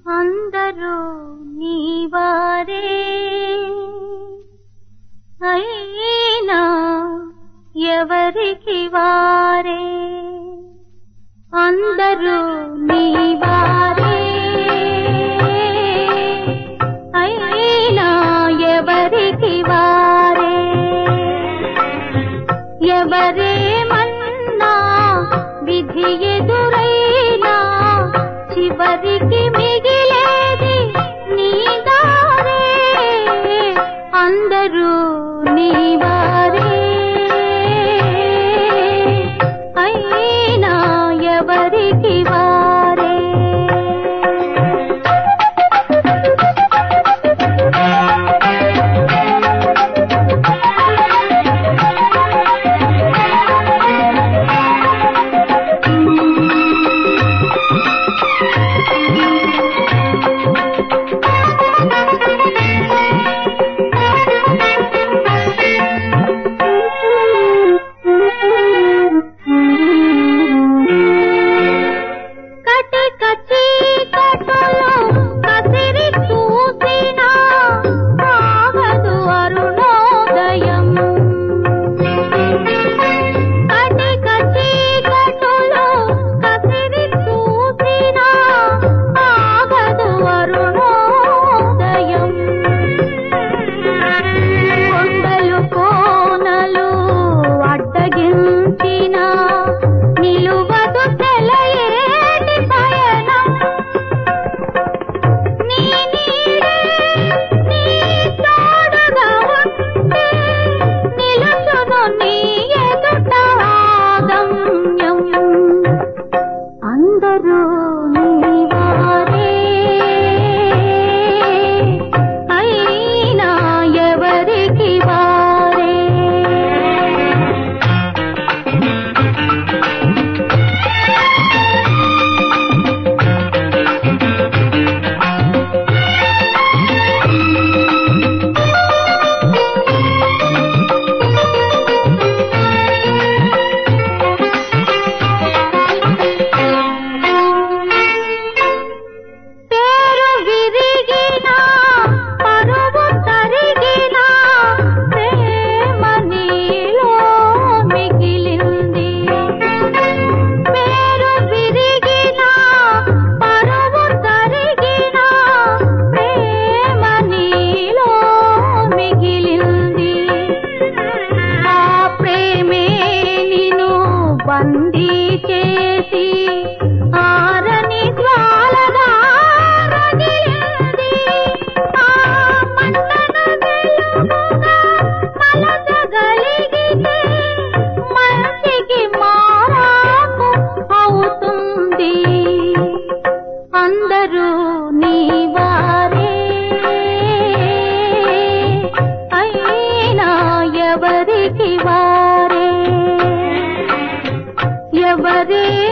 అందరూ నీవారే అయినా ఎవరికి వారే అందరూ నీవారే అయినా ఎవరికి వారే ఎవరేమన్నా విధి ఎదురైనా చివరికి మిగిలేది నీ దారే అందరూ నీ వారే అయినా ఎవరికి వారే కటిక చీకటులో కసిరి చూసినా ఆగదు అరుణోదయం కటిక చీకటులో కసిరి చూసినా ఆగదు అరుణోదయం కొండలు కోనలు అడ్డగించిన నిలువదు తెలయేటి పయనం నీ నీడే నీ తోడుగా ఉంటే నిలుచును నీ ఎదుట ఆగమ్యం అందరూ నీవారే అయినా ఎవరికి వారే పేరు విరిగినా పరువు తరిగినా ప్రేమ నీలో మిగిలింది పేరు విరిగినా పరువు తరిగినా ప్రేమ నీలో మిగిలింది ఆ ప్రేమే నిన్ను బందీ చేసి ఆరని జ్వాలగా రగిలింది. ఆ మంటన వెలుగుగా మలచగలిగితే మంచికి మారాకు అవుతుంది అందరూ నీవారే అయినా ఎవరికి వారే ఎవరే